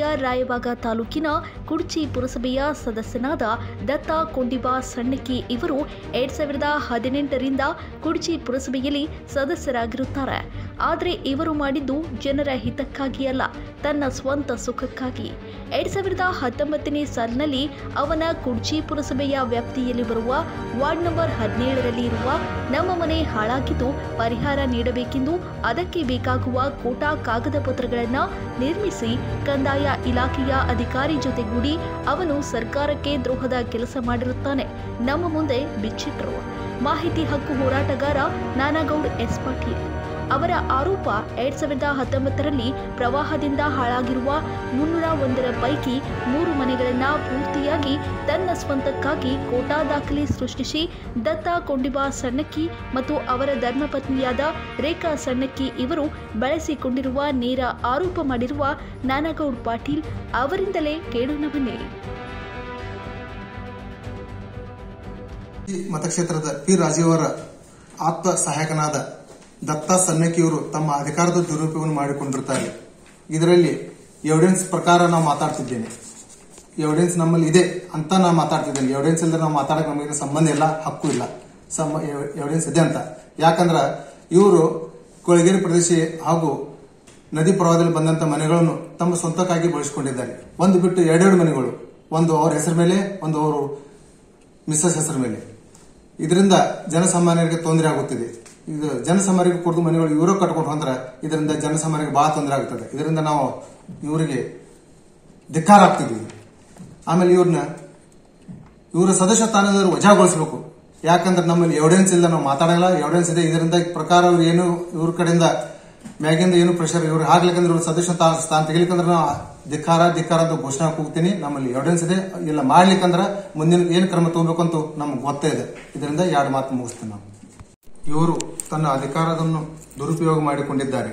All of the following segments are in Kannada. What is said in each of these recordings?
ಜಿಲ್ಲೆಯ ರಾಯಬಾಗ ತಾಲೂಕಿನ ಕುಡ್ಚಿ ಪುರಸಭೆಯ ಸದಸ್ಯನಾದ ದತ್ತ ಕೊಂಡಿಬಾ ಸಣ್ಣಕ್ಕಿ ಇವರು ಎರಡ್ ಸಾವಿರದ ಹದಿನೆಂಟರಿಂದ ಕುಡ್ಚಿ ಪುರಸಭೆಯಲ್ಲಿ ಸದಸ್ಯರಾಗಿರುತ್ತಾರೆ ಆದರೆ ಇವರು ಮಾಡಿದ್ದು ಜನರ ಹಿತಕ್ಕಾಗಿ ಅಲ್ಲ ತನ್ನ ಸ್ವಂತ ಸುಖಕ್ಕಾಗಿ ಎರಡ್ ಸಾವಿರದ ಹತ್ತೊಂಬತ್ತನೇ ಸಾಲಿನಲ್ಲಿ ಅವನ ಕುಡ್ಚಿ ಪುರಸಭೆಯ ವ್ಯಾಪ್ತಿಯಲ್ಲಿ ಬರುವ ವಾರ್ಡ್ ನಂಬರ್ ಹದಿನೇಳರಲ್ಲಿ ಇರುವ ನಮ್ಮ ಮನೆ ಹಾಳಾಗಿದ್ದು ಪರಿಹಾರ ನೀಡಬೇಕೆಂದು ಅದಕ್ಕೆ ಬೇಕಾಗುವ ಕೋಟಾ ಕಾಗದ ಪತ್ರಗಳನ್ನು ನಿರ್ಮಿಸಿ ಕಂದಾಯ ಇಲಾಖೆಯ ಅಧಿಕಾರಿ ಜೊತೆಗೂಡಿ ಅವನು ಸರ್ಕಾರಕ್ಕೆ ದ್ರೋಹದ ಕೆಲಸ ಮಾಡಿರುತ್ತಾನೆ ನಮ್ಮ ಮುಂದೆ ಬಿಚ್ಚಿಟ್ರು ಮಾಹಿತಿ ಹಕ್ಕು ಹೋರಾಟಗಾರ ನಾನಾಗೌಡ್ ಎಸ್ ಪಾಟೀಲ್ ಅವರ ಆರೋಪ ಎರಡ್ ಸಾವಿರದ ಹತ್ತೊಂಬತ್ತರಲ್ಲಿ ಪ್ರವಾಹದಿಂದ ಹಾಳಾಗಿರುವ ಮುನ್ನೂರ ಒಂದರ ಪೈಕಿ ಮೂರು ಮನೆಗಳನ್ನು ಪೂರ್ತಿಯಾಗಿ ತನ್ನ ಸ್ವಂತಕ್ಕಾಗಿ ಕೋಟಾ ದಾಖಲೆ ಸೃಷ್ಟಿಸಿ ದತ್ತ ಕೊಂಡಿಬಾ ಸಣ್ಣಕ್ಕಿ ಮತ್ತು ಅವರ ಧರ್ಮಪತ್ನಿಯಾದ ರೇಖಾ ಸಣ್ಣಕ್ಕಿ ಇವರು ಬಳಸಿಕೊಂಡಿರುವ ನೇರ ಆರೋಪ ಮಾಡಿರುವ ನಾನಾಗೌಡ್ ಪಾಟೀಲ್ ಅವರಿಂದಲೇ ಕೇಳೋಣ ಬನ್ನಿ ಈ ಮತಕ್ಷೇತ್ರದ ಪಿ ರಾಜೀವ್ ಅವರ ಆಪ್ತ ಸಹಾಯಕನಾದ ದತ್ತಾ ಸನ್ನಕಿಯವರು ತಮ್ಮ ಅಧಿಕಾರದ ದುರುಪಯೋಗ ಮಾಡಿಕೊಂಡಿರುತ್ತಾರೆ ಇದರಲ್ಲಿ ಎವಿಡೆನ್ಸ್ ಪ್ರಕಾರ ನಾವು ಮಾತಾಡ್ತಿದ್ದೇನೆ ಎವಿಡೆನ್ಸ್ ನಮ್ಮಲ್ಲಿ ಇದೆ ಅಂತ ನಾವು ಮಾತಾಡ್ತಿದ್ದೇನೆ ಎವಿಡೆನ್ಸ್ ಇಲ್ಲದೆ ನಾವು ಮಾತಾಡಕ್ಕೆ ನಮಗೆ ಸಂಬಂಧ ಇಲ್ಲ ಹಕ್ಕು ಇಲ್ಲ ಎವಿಡೆನ್ಸ್ ಇದೆ ಅಂತ ಯಾಕಂದ್ರ ಇವರು ಕೊಳಗೇರಿ ಪ್ರದೇಶ ಹಾಗೂ ನದಿ ಪ್ರವಾಹದಲ್ಲಿ ಬಂದಂತ ಮನೆಗಳನ್ನು ತಮ್ಮ ಸ್ವಂತಕ್ಕಾಗಿ ಬಳಸಿಕೊಂಡಿದ್ದಾರೆ ಒಂದು ಬಿಟ್ಟು ಎರಡೆರಡು ಮನೆಗಳು ಒಂದು ಅವರ ಹೆಸರ ಮೇಲೆ ಒಂದು ಅವರು ಮಿಸ್ಸಸ್ ಹೆಸರ ಮೇಲೆ ಇದರಿಂದ ಜನಸಾಮಾನ್ಯರಿಗೆ ತೊಂದರೆ ಆಗುತ್ತಿದೆ ಇದು ಜನಸಾಮಾನ್ಯರಿಗೆ ಕುಡಿದು ಮನೆಗಳು ಇವರು ಕಟ್ಕೊಂಡು ಹೋದ್ರೆ ಇದರಿಂದ ಜನಸಾಮಾನ್ಯರಿಗೆ ಬಹಳ ತೊಂದರೆ ಆಗುತ್ತದೆ ಇದರಿಂದ ನಾವು ಇವರಿಗೆ ಧಿಕ್ಕಾರ ಆಗ್ತಿದ್ವಿ ಆಮೇಲೆ ಇವ್ರನ್ನ ಇವರ ಸದಸ್ಯ ಸ್ಥಾನದವರು ವಜಾಗೊಳಿಸಬೇಕು ಯಾಕಂದ್ರೆ ನಮ್ಮಲ್ಲಿ ಎವಿಡೆನ್ಸ್ ಇಲ್ಲ ನಾವು ಮಾತಾಡಲ್ಲ ಎವಿಡೆನ್ಸ್ ಇದೆ ಇದರಿಂದ ಪ್ರಕಾರ ಅವ್ರು ಏನು ಇವ್ರ ಕಡೆಯಿಂದ ಮ್ಯಾಗಿಂದ ಏನು ಪ್ರೆಷರ್ ಇವ್ರು ಹಾಕ್ಲಿಕ್ಕಂದ್ರೆ ಇವ್ರ ಸದಸ್ಯ ಸ್ಥಾನ ಸ್ಥಾನ ತೆಗಿಲಿಕ್ಕಂದ್ರೆ ನಾವು ಧಿಕ್ಕಾರ ಧಿಕ್ಕಾರ ಅಂತ ಘೋಷಣೆ ಕೂಗ್ತೀನಿ ನಮ್ಮಲ್ಲಿ ಎವಿಡೆನ್ಸ್ ಇದೆ ಇಲ್ಲ ಮಾಡ್ಲಿಕ್ಕಂದ್ರೆ ಮುಂದಿನ ಏನು ಕ್ರಮ ತಗೋಬೇಕು ಅಂತ ನಮ್ಗೆ ಗೊತ್ತೇ ಇದೆ ಇದರಿಂದ ಎರಡು ಮಾತು ಮುಗಿಸ್ತೀನಿ ನಾವು ಇವರು ತನ್ನ ಅಧಿಕಾರವನ್ನು ದುರುಪಯೋಗ ಮಾಡಿಕೊಂಡಿದ್ದಾರೆ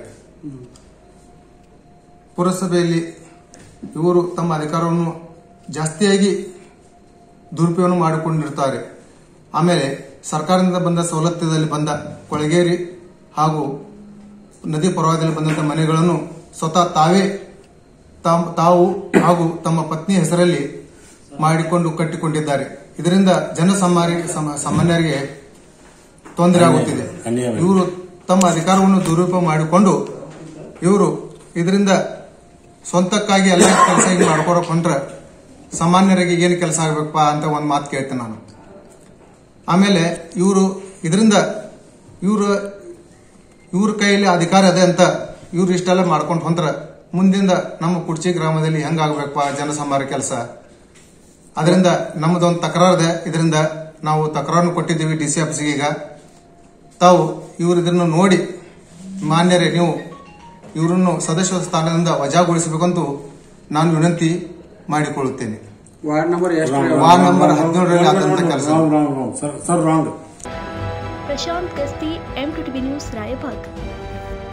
ಪುರಸಭೆಯಲ್ಲಿ ಇವರು ತಮ್ಮ ಅಧಿಕಾರವನ್ನು ಜಾಸ್ತಿಯಾಗಿ ದುರುಪಯೋಗ ಮಾಡಿಕೊಂಡಿರುತ್ತಾರೆ ಆಮೇಲೆ ಸರ್ಕಾರದಿಂದ ಬಂದ ಸವಲತ್ತುದಲ್ಲಿ ಬಂದ ಕೊಳಗೇರಿ ಹಾಗೂ ನದಿ ಪ್ರವಾಹದಲ್ಲಿ ಬಂದಂತ ಮನೆಗಳನ್ನು ಸ್ವತಃ ತಾವೇ ತಾಮ್- ತಾವು ಹಾಗೂ ತಮ್ಮ ಪತ್ನಿ ಹೆಸರಲ್ಲಿ ಮಾಡಿಕೊಂಡು ಕಟ್ಟಿಕೊಂಡಿದ್ದಾರೆ ಇದರಿಂದ ಜನಸಾಮಾನ್ಯ ಸಮ- ಸಾಮಾನ್ಯರಿಗೆ ತೊಂದರೆ ಆಗುತ್ತಿದೆ ಅನ್ಯಾಯ. ಇವರು ತಮ್ಮ ಅಧಿಕಾರವನ್ನು ದುರುಪಯೋಗ ಮಾಡಿಕೊಂಡು ಇವರು ಇದರಿಂದ ಸ್ವಂತಕ್ಕಾಗಿ ಎಲ್ಲ ಕೆಲಸ ಹಿಂಗೆ ಮಾಡ್ಕೊಡಕ್ ಹೊಂಟ್ರೆ ಸಾಮಾನ್ಯರಿಗೆ ಏನು ಕೆಲಸ ಆಗ್ಬೇಕಪ್ಪ ಅಂತ ಒಂದು ಮಾತು ಕೇಳ್ತೇನೆ ನಾನು ಆಮೇಲೆ ಇವರು ಇದರಿಂದ ಇವರು ಇವ್ರ ಕೈಯಲ್ಲಿ ಅಧಿಕಾರ ಇದೆ ಅಂತ ಇವ್ರು ಇಷ್ಟೆಲ್ಲ ಮಾಡ್ಕೊಂಡು ಹೊಂದ್ರ ಮುಂದಿಂದ ನಮ್ಮ ಕುಡ್ಚಿ ಗ್ರಾಮದಲ್ಲಿ ಹೆಂಗಾಗ್ಬೇಕಪ್ಪ ಜನಸಾಮಾನ್ಯ ಕೆಲಸ ಅದರಿಂದ ನಮ್ಮದೊಂದು ತಕರಾರು ಇದೆ ಇದರಿಂದ ನಾವು ತಕರಾರನ್ನು ಕೊಟ್ಟಿದ್ದೀವಿ ಡಿ ಸಿ ಆಫೀಸ್ಗೆ ಈಗ ತಾವು ಇವರು ಇದನ್ನು ನೋಡಿ ಮಾನ್ಯರೇ ನೀವು ಇವರನ್ನು ಸದಸ್ಯ ಸ್ಥಾನದಿಂದ ವಜಾಗೊಳಿಸಬೇಕಂತೂ ನಾನು ವಿನಂತಿ ಮಾಡಿಕೊಳ್ಳುತ್ತೇನೆ ವಾರ್ಡ್ ನಂಬರ್ ಎಷ್ಟು ವಾರ್ಡ್ ನಂಬರ್ ಹದಿನೇಳರಲ್ಲಿ ಆದಂತ ಕೆಲಸ wrong wrong wrong sir sir wrong Prashanth Gasti M T news Raibag